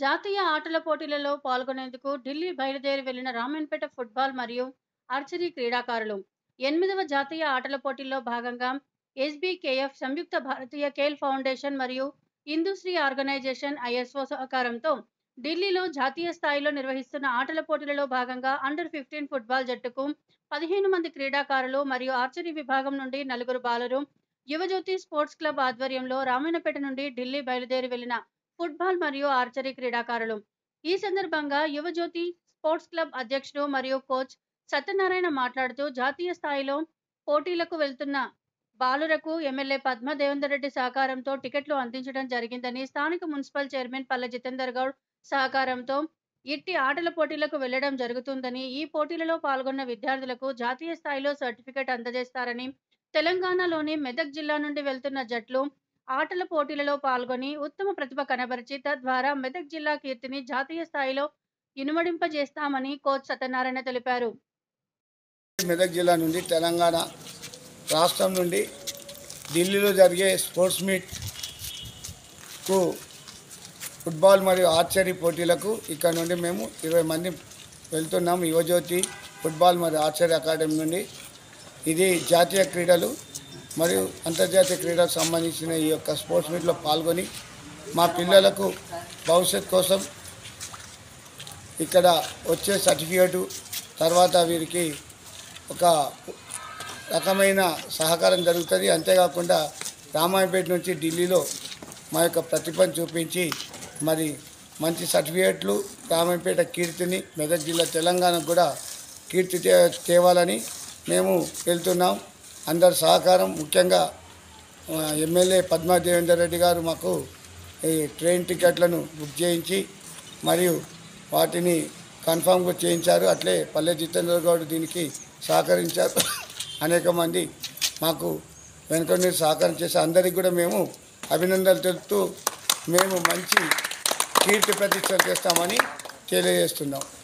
జాతీయ ఆటల పోటీలలో పాల్గొనేందుకు ఢిల్లీ బయలుదేరి వెళ్లిన రామన్పేట ఫుట్బాల్ మరియు ఆర్చరీ క్రీడాకారులు ఎనిమిదవ జాతీయ ఆటల పోటీల్లో భాగంగా ఎస్బీకేఎఫ్ సంయుక్త భారతీయ ఖేల్ ఫౌండేషన్ మరియు ఇందుశ్రీ ఆర్గనైజేషన్ ఐఎస్ఓ సహకారంతో ఢిల్లీలో జాతీయ స్థాయిలో నిర్వహిస్తున్న ఆటల పోటీలలో భాగంగా అండర్ ఫిఫ్టీన్ ఫుట్బాల్ జట్టుకు పదిహేను మంది క్రీడాకారులు మరియు ఆర్చరీ విభాగం నుండి నలుగురు బాలరు యువజ్యోతి స్పోర్ట్స్ క్లబ్ ఆధ్వర్యంలో రామాయణపేట నుండి ఢిల్లీ బయలుదేరి వెళ్లిన ఫుట్బాల్ మరియు ఆర్చరీ క్రీడాకారులు ఈ సందర్భంగా యువజ్యోతి స్పోర్ట్స్ క్లబ్ అధ్యక్షుడు మరియు కోచ్ సత్యనారాయణ మాట్లాడుతూ జాతీయ స్థాయిలో పోటీలకు వెళ్తున్న బాలురకు ఎమ్మెల్యే పద్మ దేవేందర్ రెడ్డి సహకారంతో టికెట్లు అందించడం జరిగిందని స్థానిక మున్సిపల్ చైర్మన్ పల్లె జితేందర్ గౌడ్ సహకారంతో ఇట్టి ఆటల పోటీలకు వెళ్లడం జరుగుతుందని ఈ పోటీలలో పాల్గొన్న విద్యార్థులకు జాతీయ స్థాయిలో సర్టిఫికెట్ అందజేస్తారని తెలంగాణలోని మెదక్ జిల్లా నుండి వెళ్తున్న జట్లు ఆటల పోటీలలో పాల్గొని ఉత్తమ ప్రతిభ కనబరిచి తద్వారా మెదక్ జిల్లా కీర్తిని జాతీయ స్థాయిలో ఇనుమడింపజేస్తామని కోచ్ సత్యనారాయణ తెలిపారు మెదక్ జిల్లా నుండి తెలంగాణ రాష్ట్రం నుండి ఢిల్లీలో జరిగే స్పోర్ట్స్ మీట్కు ఫుట్బాల్ మరియు ఆర్చరీ పోటీలకు ఇక్కడ నుండి మేము ఇరవై మంది వెళ్తున్నాం యువజ్యోతి ఫుట్బాల్ మరియు ఆర్చరీ అకాడమీ నుండి ఇది జాతీయ క్రీడలు మరియు అంతర్జాతీయ క్రీడలకు సంబంధించిన ఈ యొక్క స్పోర్ట్స్ మీట్లో పాల్గొని మా పిల్లలకు భవిష్యత్ కోసం ఇక్కడ వచ్చే సర్టిఫికేటు తర్వాత వీరికి ఒక రకమైన సహకారం జరుగుతుంది అంతేకాకుండా రామాయపేట నుంచి ఢిల్లీలో మా యొక్క ప్రతిభను చూపించి మరి మంచి సర్టిఫికేట్లు రామాయపేట కీర్తిని మెదక్ జిల్లా తెలంగాణకు కూడా కీర్తి తే- తేవాలని మేము వెళ్తున్నాం అందరి సహకారం ముఖ్యంగా ఆ, ఎమ్మెల్యే పద్మా దేవేందర్ రెడ్డి గారు మాకు ఈ ట్రైన్ టికెట్లను బుక్ చేయించి మరియు వాటిని కన్ఫామ్గా చేయించారు అట్లే పల్లె జితేందర్ గౌడ్ దీనికి సహకరించారు అనేక మంది మాకు వెనుక నుండి సహకారం చేసి అందరికీ కూడా మేము అభినందనలు తెలుపుతూ మేము మంచి కీర్తి ప్రతిష్టలు చేస్తామని తెలియజేస్తున్నాం